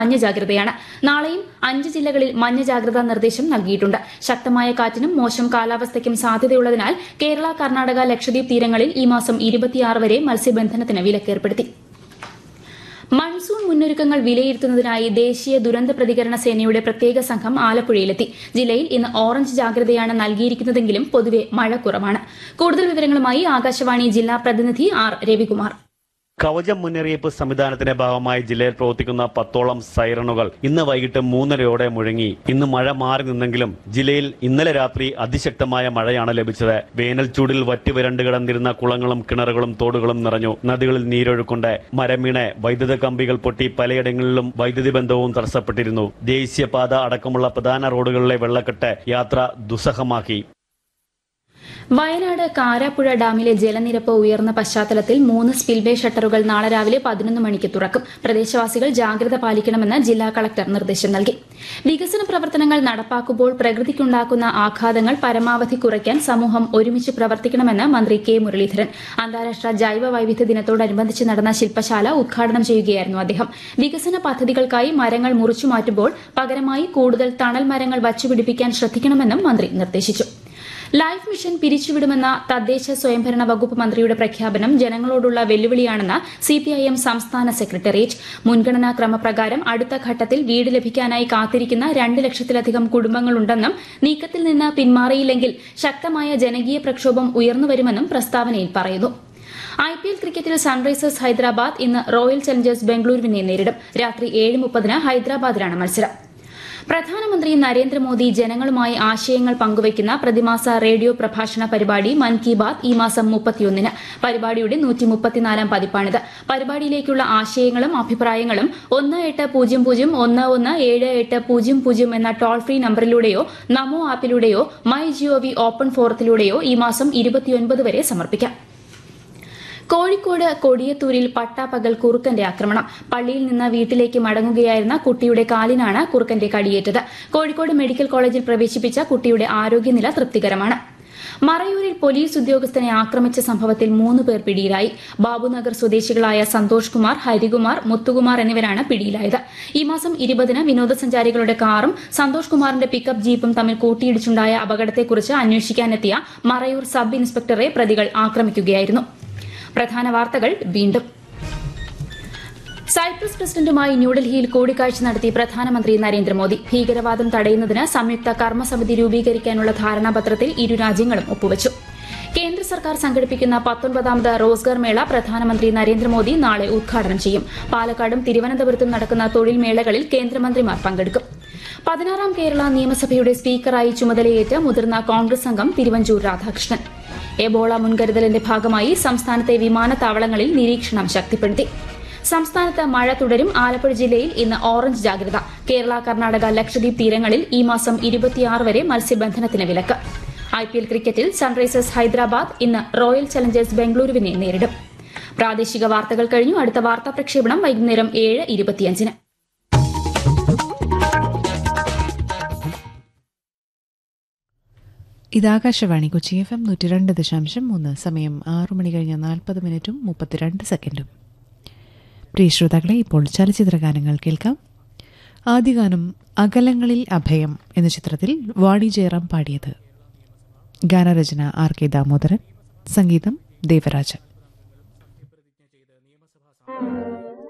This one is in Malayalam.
മഞ്ഞ ജാഗ്രതയാണ് നാളെയും അഞ്ച് ജില്ലകളിൽ മഞ്ഞ ജാഗ്രതാ നിർദ്ദേശം നൽകിയിട്ടുണ്ട് ശക്തമായ കാറ്റിനും മോശം കാലാവസ്ഥയ്ക്കും സാധ്യതയുള്ളതിനാൽ കേരള കർണാടക ലക്ഷദ്വീപ് തീരങ്ങളിൽ ഈ മാസം ഇരുപത്തിയാറ് വരെ മത്സ്യബന്ധനത്തിന് വിലക്കേർപ്പെടുത്തി മൺസൂൺ മുന്നൊരുക്കങ്ങൾ വിലയിരുത്തുന്നതിനായി ദേശീയ ദുരന്ത പ്രതികരണ സേനയുടെ പ്രത്യേക സംഘം ആലപ്പുഴയിലെത്തി ജില്ലയിൽ ഇന്ന് ഓറഞ്ച് ജാഗ്രതയാണ് നൽകിയിരിക്കുന്നതെങ്കിലും പൊതുവെ മഴ കുറവാണ് കൂടുതൽ വിവരങ്ങളുമായി ആകാശവാണി ജില്ലാ പ്രതിനിധി ആർ രവികുമാർ കവചം മുന്നറിയിപ്പ് സംവിധാനത്തിന്റെ ഭാഗമായി ജില്ലയിൽ പ്രവർത്തിക്കുന്ന പത്തോളം സൈറണുകൾ ഇന്ന് വൈകിട്ട് മൂന്നരയോടെ മുഴങ്ങി ഇന്ന് മഴ മാറി നിന്നെങ്കിലും ജില്ലയിൽ ഇന്നലെ രാത്രി അതിശക്തമായ മഴയാണ് ലഭിച്ചത് വേനൽ ചൂടിൽ വറ്റുവരണ്ട് കിടന്നിരുന്ന കുളങ്ങളും കിണറുകളും തോടുകളും നിറഞ്ഞു നദികളിൽ നീരൊഴുക്കുണ്ട് മരം വീണ് വൈദ്യുത കമ്പികൾ പൊട്ടി പലയിടങ്ങളിലും വൈദ്യുതി ബന്ധവും തടസ്സപ്പെട്ടിരുന്നു ദേശീയപാത അടക്കമുള്ള പ്രധാന റോഡുകളിലെ വെള്ളക്കെട്ട് യാത്ര ദുസ്സഹമാക്കി വയനാട് കാരാപ്പുഴ ഡാമിലെ ജലനിരപ്പ് ഉയർന്ന പശ്ചാത്തലത്തിൽ മൂന്ന് സ്പിൽവേ ഷട്ടറുകൾ നാളെ രാവിലെ പതിനൊന്ന് മണിക്ക് തുറക്കും പ്രദേശവാസികൾ ജാഗ്രത പാലിക്കണമെന്ന് ജില്ലാ കളക്ടർ നിർദ്ദേശം നൽകി വികസന പ്രവർത്തനങ്ങൾ നടപ്പാക്കുമ്പോൾ പ്രകൃതിക്കുണ്ടാക്കുന്ന ആഘാതങ്ങൾ പരമാവധി കുറയ്ക്കാൻ സമൂഹം ഒരുമിച്ച് പ്രവർത്തിക്കണമെന്ന് മന്ത്രി കെ മുരളീധരൻ അന്താരാഷ്ട്ര ജൈവ വൈവിധ്യ ദിനത്തോടനുബന്ധിച്ച് നടന്ന ശില്പശാല ഉദ്ഘാടനം ചെയ്യുകയായിരുന്നു അദ്ദേഹം വികസന പദ്ധതികൾക്കായി മരങ്ങൾ മുറിച്ചു മാറ്റുമ്പോൾ പകരമായി കൂടുതൽ തണൽ മരങ്ങൾ വച്ചുപിടിപ്പിക്കാൻ ശ്രദ്ധിക്കണമെന്നും മന്ത്രി നിർദ്ദേശിച്ചു ലൈഫ് മിഷൻ പിരിച്ചുവിടുമെന്ന തദ്ദേശ സ്വയംഭരണ വകുപ്പ് മന്ത്രിയുടെ പ്രഖ്യാപനം ജനങ്ങളോടുള്ള വെല്ലുവിളിയാണെന്ന് സിപിഐഎം സംസ്ഥാന സെക്രട്ടേറിയറ്റ് മുൻഗണനാ ക്രമപ്രകാരം അടുത്ത ഘട്ടത്തിൽ വീട് ലഭിക്കാനായി കാത്തിരിക്കുന്ന രണ്ട് ലക്ഷത്തിലധികം കുടുംബങ്ങളുണ്ടെന്നും നീക്കത്തിൽ നിന്ന് പിന്മാറിയില്ലെങ്കിൽ ശക്തമായ ജനകീയ പ്രക്ഷോഭം ഉയർന്നുവരുമെന്നും പ്രസ്താവനയിൽ പറയുന്നു ഐ പി എൽ ക്രിക്കറ്റിൽ സൺറൈസേഴ്സ് ഹൈദരാബാദ് ഇന്ന് റോയൽ ചലഞ്ചേഴ്സ് ബംഗളൂരുവിനെ നേരിടും രാത്രി ഏഴ് മുപ്പതിന് ഹൈദരാബാദിലാണ് മത്സരം പ്രധാനമന്ത്രി നരേന്ദ്രമോദി ജനങ്ങളുമായി ആശയങ്ങൾ പങ്കുവയ്ക്കുന്ന പ്രതിമാസ റേഡിയോ പ്രഭാഷണ പരിപാടി മൻ കി ബാത് ഈ മാസം മുപ്പത്തിയൊന്നിന് പരിപാടിയുടെ നൂറ്റി മുപ്പത്തിനാലാം പതിപ്പാണിത് പരിപാടിയിലേക്കുള്ള ആശയങ്ങളും അഭിപ്രായങ്ങളും ഒന്ന് എട്ട് പൂജ്യം പൂജ്യം ഒന്ന് ഒന്ന് ഏഴ് എട്ട് പൂജ്യം പൂജ്യം എന്ന ടോൾ ഫ്രീ നമ്പറിലൂടെയോ നമോ ആപ്പിലൂടെയോ മൈ ജിഒവി ഓപ്പൺ ഫോറത്തിലൂടെയോ ഈ മാസം ഇരുപത്തിയൊൻപത് വരെ സമർപ്പിക്കാം കോഴിക്കോട് കൊടിയത്തൂരിൽ പട്ടാപ്പകൽ കുറുക്കന്റെ ആക്രമണം പള്ളിയിൽ നിന്ന് വീട്ടിലേക്ക് മടങ്ങുകയായിരുന്ന കുട്ടിയുടെ കാലിനാണ് കുറുക്കന്റെ കടിയേറ്റത് കോഴിക്കോട് മെഡിക്കൽ കോളേജിൽ പ്രവേശിപ്പിച്ച കുട്ടിയുടെ ആരോഗ്യനില തൃപ്തികരമാണ് മറയൂരിൽ പോലീസ് ഉദ്യോഗസ്ഥനെ ആക്രമിച്ച സംഭവത്തിൽ മൂന്ന് പേർ പിടിയിലായി ബാബുനഗർ സ്വദേശികളായ സന്തോഷ് കുമാർ ഹരികുമാർ മുത്തുകുമാർ എന്നിവരാണ് പിടിയിലായത് ഈ മാസം ഇരുപതിന് വിനോദസഞ്ചാരികളുടെ കാറും സന്തോഷ് കുമാറിന്റെ പിക്കപ്പ് ജീപ്പും തമ്മിൽ കൂട്ടിയിടിച്ചുണ്ടായ അപകടത്തെക്കുറിച്ച് അന്വേഷിക്കാനെത്തിയ മറയൂർ സബ് ഇൻസ്പെക്ടറെ പ്രതികൾ ആക്രമിക്കുകയായിരുന്നു പ്രധാന വാർത്തകൾ വീണ്ടും സൈപ്രസ് പ്രസിഡന്റുമായി ന്യൂഡൽഹിയിൽ കൂടിക്കാഴ്ച നടത്തി പ്രധാനമന്ത്രി നരേന്ദ്രമോദി ഭീകരവാദം തടയുന്നതിന് സംയുക്ത കർമ്മസമിതി രൂപീകരിക്കാനുള്ള ധാരണാപത്രത്തിൽ ഇരു രാജ്യങ്ങളും ഒപ്പുവച്ചു കേന്ദ്ര സർക്കാർ സംഘടിപ്പിക്കുന്ന പത്തൊൻപതാമത് റോസ്ഗാർ മേള പ്രധാനമന്ത്രി നരേന്ദ്രമോദി നാളെ ഉദ്ഘാടനം ചെയ്യും പാലക്കാടും തിരുവനന്തപുരത്തും നടക്കുന്ന തൊഴിൽ മേളകളിൽ കേന്ദ്രമന്ത്രിമാർ പങ്കെടുക്കും പതിനാറാം കേരള നിയമസഭയുടെ സ്പീക്കറായി ചുമതലയേറ്റ മുതിർന്ന കോൺഗ്രസ് അംഗം തിരുവഞ്ചൂർ രാധാകൃഷ്ണൻ എബോള മുൻകരുതലിന്റെ ഭാഗമായി സംസ്ഥാനത്തെ വിമാനത്താവളങ്ങളിൽ നിരീക്ഷണം ശക്തിപ്പെടുത്തി സംസ്ഥാനത്ത് മഴ തുടരും ആലപ്പുഴ ജില്ലയിൽ ഇന്ന് ഓറഞ്ച് ജാഗ്രത കേരള കർണാടക ലക്ഷദ്വീപ് തീരങ്ങളിൽ ഈ മാസം ഇരുപത്തിയാറ് വരെ മത്സ്യബന്ധനത്തിന് വിലക്ക് ഐ പി എൽ ക്രിക്കറ്റിൽ സൺറൈസേഴ്സ് ഹൈദരാബാദ് ഇന്ന് റോയൽ ചലഞ്ചേഴ്സ് ബംഗളൂരുവിനെ നേരിടും പ്രാദേശിക വാർത്തകൾ കഴിഞ്ഞു അടുത്ത വാർത്താ പ്രക്ഷേപണം വൈകുന്നേരം ഏഴ് ഇരുപത്തിയഞ്ചിന് ഇത് ആകാശവാണി കൊച്ചി എഫ് എം നൂറ്റി രണ്ട് ദശാംശം മൂന്ന് സമയം ആറു മണി കഴിഞ്ഞ നാൽപ്പത് മിനിറ്റും മുപ്പത്തിരണ്ട് സെക്കൻഡും പ്രിയ ശ്രോതാക്കളെ ഇപ്പോൾ ചലച്ചിത്ര ഗാനങ്ങൾ കേൾക്കാം ആദ്യ ഗാനം അകലങ്ങളിൽ അഭയം എന്ന ചിത്രത്തിൽ വാണി ജയറാം പാടിയത് ഗാനരചന ആർ കെ ദാമോദരൻ സംഗീതം ദേവരാജൻ